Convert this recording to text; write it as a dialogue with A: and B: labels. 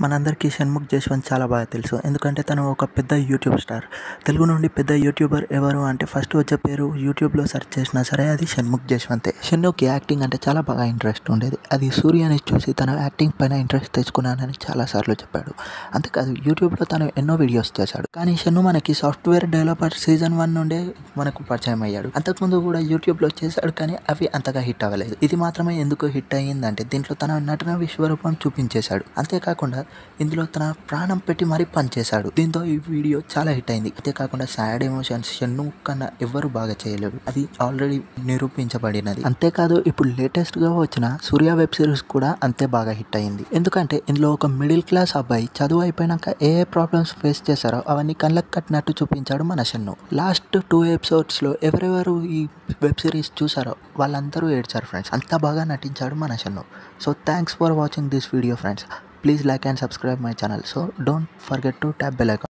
A: మనందరికీ షణ్ముఖ్ జశ్వంత్ చాలా బాగా తెలుసు ఎందుకంటే తను ఒక పెద్ద యూట్యూబ్ స్టార్ తెలుగు నుండి పెద్ద యూట్యూబర్ ఎవరు అంటే ఫస్ట్ వచ్చే పేరు యూట్యూబ్లో సెర్చ్ చేసినా సరే అది షణ్ముఖ్ జశ్వంతే షణ్ముఖ్కి యాక్టింగ్ అంటే చాలా బాగా ఇంట్రెస్ట్ ఉండేది అది సూర్యని చూసి తన యాక్టింగ్ పైన ఇంట్రెస్ట్ తెచ్చుకున్నానని చాలాసార్లు చెప్పాడు అంతేకాదు యూట్యూబ్లో తను ఎన్నో వీడియోస్ చేశాడు కానీ షన్ను మనకి సాఫ్ట్వేర్ డెవలపర్ సీజన్ వన్ నుండే మనకు పరిచయం అయ్యాడు అంతకుముందు కూడా యూట్యూబ్లో చేశాడు కానీ అవి అంతగా హిట్ అవ్వలేదు ఇది మాత్రమే ఎందుకు హిట్ అయ్యిందంటే దీంట్లో తన నటన విశ్వరూపం చూపించేశాడు అంతేకాకుండా ఇందులో తన ప్రాణం పెట్టి మరీ పనిచేశాడు దీంతో ఈ వీడియో చాలా హిట్ అయింది అంతేకాకుండా సాడ్ ఎమోషన్స్ షన్ను కన్నా ఎవ్వరు బాగా చేయలేరు అది ఆల్రెడీ నిరూపించబడినది అంతేకాదు ఇప్పుడు లేటెస్ట్ గా వచ్చిన సూర్య వెబ్ సిరీస్ కూడా అంతే బాగా హిట్ అయింది ఎందుకంటే ఇందులో ఒక మిడిల్ క్లాస్ అబ్బాయి చదువు అయిపోయినాక ఏ ఏ ప్రాబ్లమ్స్ ఫేస్ చేశారో అవన్నీ కళ్ళకు కట్టినట్టు చూపించాడు మన షన్ను లాస్ట్ టూ ఎపిసోడ్స్ లో ఎవరెవరు ఈ వెబ్ సిరీస్ చూసారో వాళ్ళందరూ ఏడ్చారు ఫ్రెండ్స్ అంత బాగా నటించాడు మన Shannu so thanks for watching this video friends please like and subscribe my channel so don't forget to tap bell icon